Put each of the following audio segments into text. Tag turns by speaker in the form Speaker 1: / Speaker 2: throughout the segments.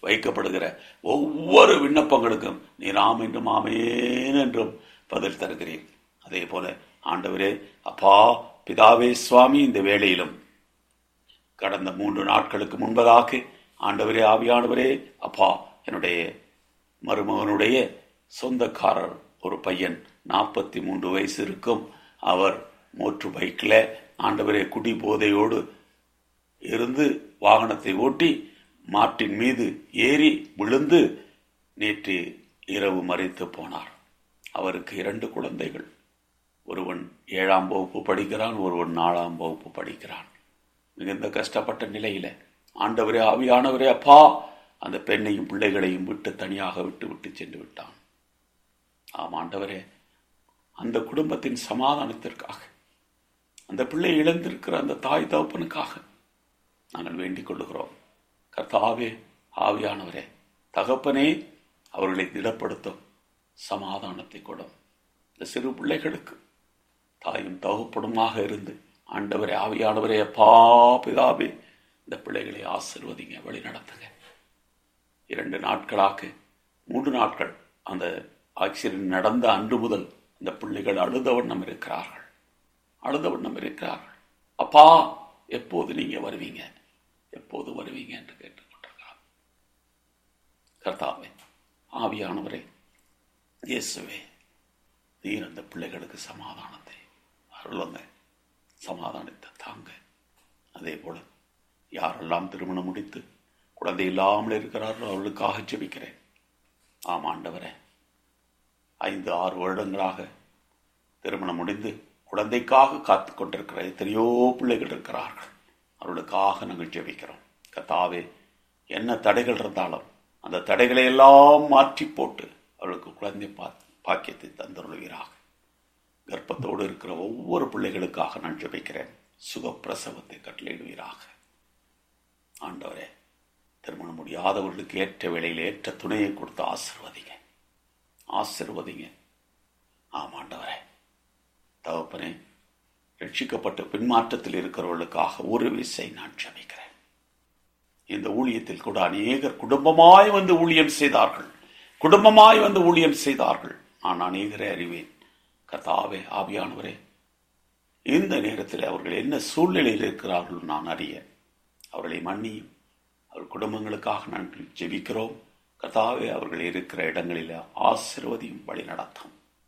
Speaker 1: வைக்கப்படுகிற ஒவ்வொரு விண்ணப்பங்களுக்கும் நீர் ஆம் என்றும் ஆமேன் என்றும் பதில் தருகிறீர் அதே போல ஆண்டவரே அப்பா பிதாவே சுவாமி இந்த வேளையிலும் கடந்த மூன்று நாட்களுக்கு முன்பதாக ஆண்டவரே ஆவியானவரே அப்பா என்னுடைய மருமகனுடைய சொந்தக்காரர் ஒரு பையன் நாற்பத்தி மூன்று வயசு இருக்கும் அவர் மோட்ரு பைக்கில் ஆண்டவரே குடி போதையோடு இருந்து வாகனத்தை ஓட்டி மாட்டின் மீது ஏறி விழுந்து நேற்று இரவு மறைத்து போனார் அவருக்கு இரண்டு குழந்தைகள் ஒருவன் ஏழாம் வகுப்பு படிக்கிறான் ஒருவன் நாலாம் வகுப்பு படிக்கிறான் மிகுந்த கஷ்டப்பட்ட நிலையில ஆண்டவரே ஆவியானவரே அப்பா அந்த பெண்ணையும் பிள்ளைகளையும் விட்டு தனியாக விட்டு விட்டு சென்று விட்டான் ஆம் ஆண்டவரே அந்த குடும்பத்தின் சமாதானத்திற்காக அந்த பிள்ளை இழந்திருக்கிற அந்த தாய் தகப்பனுக்காக நாங்கள் வேண்டிக் கொள்ளுகிறோம் கர்த்தாவே ஆவியானவரே தகப்பனே அவர்களை திடப்படுத்தும் சமாதானத்தை கொடும் இந்த சிறு பிள்ளைகளுக்கு தாயும் தகப்பனுமாக இருந்து ஆண்டவரே ஆவியானவரே அப்பா பிதாவே இந்த பிள்ளைகளை ஆசிர்வதிங்க வழி நடத்துங்க இரண்டு நாட்களாக மூன்று நாட்கள் அந்த ஆக்சிடென்ட் நடந்த அன்று முதல் இந்த பிள்ளைகள் அழுத வண்ணம் இருக்கிறார்கள் அழுத வண்ணம் இருக்கிறார்கள் அப்பா எப்போது நீங்க வருவீங்க எப்போது வருவீங்க என்று கேட்டுக்கொண்டிருக்கிறார் கர்த்தாவே ஆவியானவரே இயேசுவே நீர் அந்த பிள்ளைகளுக்கு சமாதானத்தை அருளுங்க சமாதானத்தை தாங்க அதே போல யாரெல்லாம் திருமணம் முடித்து குழந்தை இல்லாமல் இருக்கிறார்களோ அவர்களுக்காக ஜெபிக்கிறேன் ஆம் ஆண்டவரே ஐந்து ஆறு வருடங்களாக திருமணம் முடிந்து குழந்தைக்காக காத்து கொண்டிருக்கிற எத்தனையோ பிள்ளைகள் இருக்கிறார்கள் அவர்களுக்காக நாங்கள் ஜெபிக்கிறோம் கத்தாவே என்ன தடைகள் இருந்தாலும் அந்த தடைகளை எல்லாம் மாற்றி போட்டு அவர்களுக்கு குழந்தை பா பாக்கியத்தை தந்துருள்வீராக கர்ப்பத்தோடு இருக்கிற ஒவ்வொரு பிள்ளைகளுக்காக நான் ஜெபிக்கிறேன் சுகப்பிரசவத்தை கட்டளையிடுவீராக ஆண்டவரே திருமணம் முடியாதவர்களுக்கு ஏற்ற வேளையில் ஏற்ற துணையை கொடுத்து ஆசிர்வதிங்க ஆசிர்வதிங்க ஆம் ஆண்டவரே தகப்பனே ரட்சிக்கப்பட்ட பின்மாற்றத்தில் இருக்கிறவர்களுக்காக ஒரு விசை நான் ஜபிக்கிறேன் இந்த ஊழியத்தில் கூட அநேகர் குடும்பமாய் வந்து ஊழியம் செய்தார்கள் குடும்பமாய் வந்து ஊழியம் செய்தார்கள் நான் அநேகரை அறிவேன் கர்த்தாவே ஆவியானவரே இந்த நேரத்தில் அவர்கள் என்ன சூழ்நிலையில் இருக்கிறார்கள் நான் அறிய அவர்களை மன்னியும் அவர் குடும்பங்களுக்காக நான் ஜெபிக்கிறோம் கர்த்தாவே அவர்கள் இருக்கிற இடங்களில் ஆசிர்வதியும் வழி நடத்தும்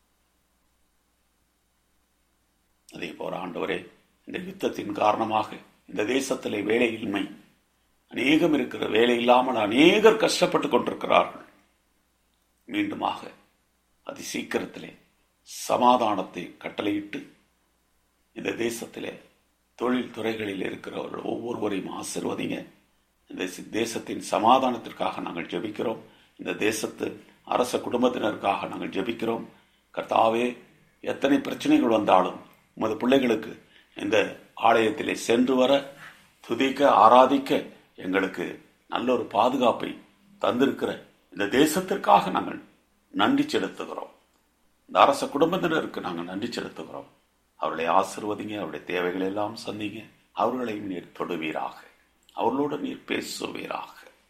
Speaker 1: அதே போல ஆண்டவரே இந்த யுத்தத்தின் காரணமாக இந்த தேசத்திலே வேலையின்மை அநேகம் இருக்கிற வேலை இல்லாமல் அநேகர் கஷ்டப்பட்டு கொண்டிருக்கிறார்கள் மீண்டுமாக அதி சீக்கிரத்திலே சமாதானத்தை கட்டளையிட்டு இந்த தேசத்திலே தொழில் துறைகளில் இருக்கிறவர்கள் ஒவ்வொருவரையும் ஆசிர்வதிங்க இந்த தேசத்தின் சமாதானத்திற்காக நாங்கள் ஜெபிக்கிறோம் இந்த தேசத்து அரச குடும்பத்தினருக்காக நாங்கள் ஜெபிக்கிறோம் கர்த்தாவே எத்தனை பிரச்சனைகள் வந்தாலும் உமது பிள்ளைகளுக்கு இந்த ஆலயத்திலே சென்று வர துதிக்க ஆராதிக்க எங்களுக்கு நல்ல ஒரு பாதுகாப்பை தந்திருக்கிற இந்த தேசத்திற்காக நாங்கள் நன்றி செலுத்துகிறோம் இந்த அரச குடும்பத்தினருக்கு நாங்கள் நன்றி செலுத்துகிறோம் அவர்களை ஆசிர்வதிங்க அவருடைய தேவைகளை எல்லாம் சந்திங்க அவர்களையும் நீர் தொடுவீராக அவர்களோடு நீர் பேசுவீராக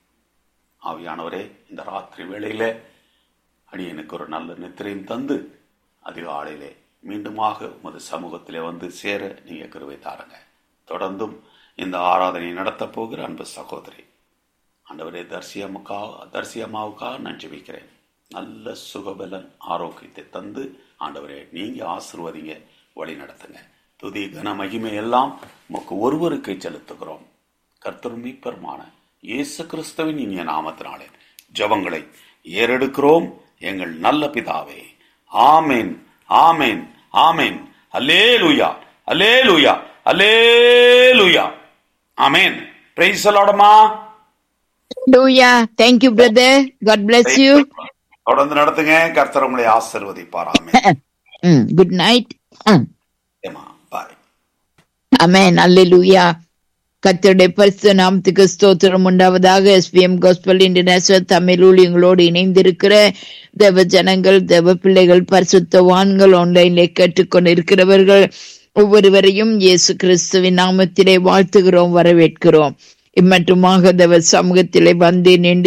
Speaker 1: ஆவியானவரே இந்த ராத்திரி வேளையில அடியனுக்கு ஒரு நல்ல நித்திரையும் தந்து அதிகாலையிலே மீண்டுமாக உமது சமூகத்திலே வந்து சேர நீங்க கருவை தாருங்க தொடர்ந்தும் இந்த ஆராதனை நடத்தப் போகிற அன்பு சகோதரி ஆண்டவரே தர்சியம்முக்கா தர்சியம்மாவுக்காக நான் ஜெபிக்கிறேன் நல்ல சுகபலன் ஆரோக்கியத்தை தந்து ஆண்டவரே நீங்க ஆசிர்வதிங்க வழி நடத்துங்க துதி கன மகிமை எல்லாம் உமக்கு ஒருவருக்கு செலுத்துகிறோம் கர்த்தர் மீட்பருமான இயேசு கிறிஸ்துவின் இனிய நாமத்தினாலே ஜபங்களை ஏறெடுக்கிறோம் எங்கள் நல்ல பிதாவே ஆமேன் ஆமேன் ஆமேன் அல்லேலூயா அல்லேலூயா அல்லேலூயா ஆமேன் பிரைஸ் சொல்லாடமா
Speaker 2: Hallelujah. Thank you, brother. God bless you.
Speaker 1: தொடர்ந்து நடத்துங்க கர்த்தர் உங்களை ஆசிர்வதிப்பார் ஆமேன்
Speaker 2: Mm, Good night. Mm.
Speaker 1: ஏமா பாய்
Speaker 2: Amen. Hallelujah. கர்த்தருடைய பரிசு நாமத்துக்கு ஸ்தோத்திரம் உண்டாவதாக எஸ்பிஎம் கோஸ்பல் இன்டர்நேஷனல் தமிழ் ஊழியங்களோடு இணைந்திருக்கிற தேவ ஜனங்கள் தேவ பிள்ளைகள் பரிசுத்தவான்கள் ஆன்லைன்ல கேட்டுக்கொண்டு இருக்கிறவர்கள் ஒவ்வொருவரையும் இயேசு கிறிஸ்துவின் நாமத்திலே வாழ்த்துகிறோம் வரவேற்கிறோம் இம்மட்டுமாக தேவ சமூகத்திலே வந்து நின்று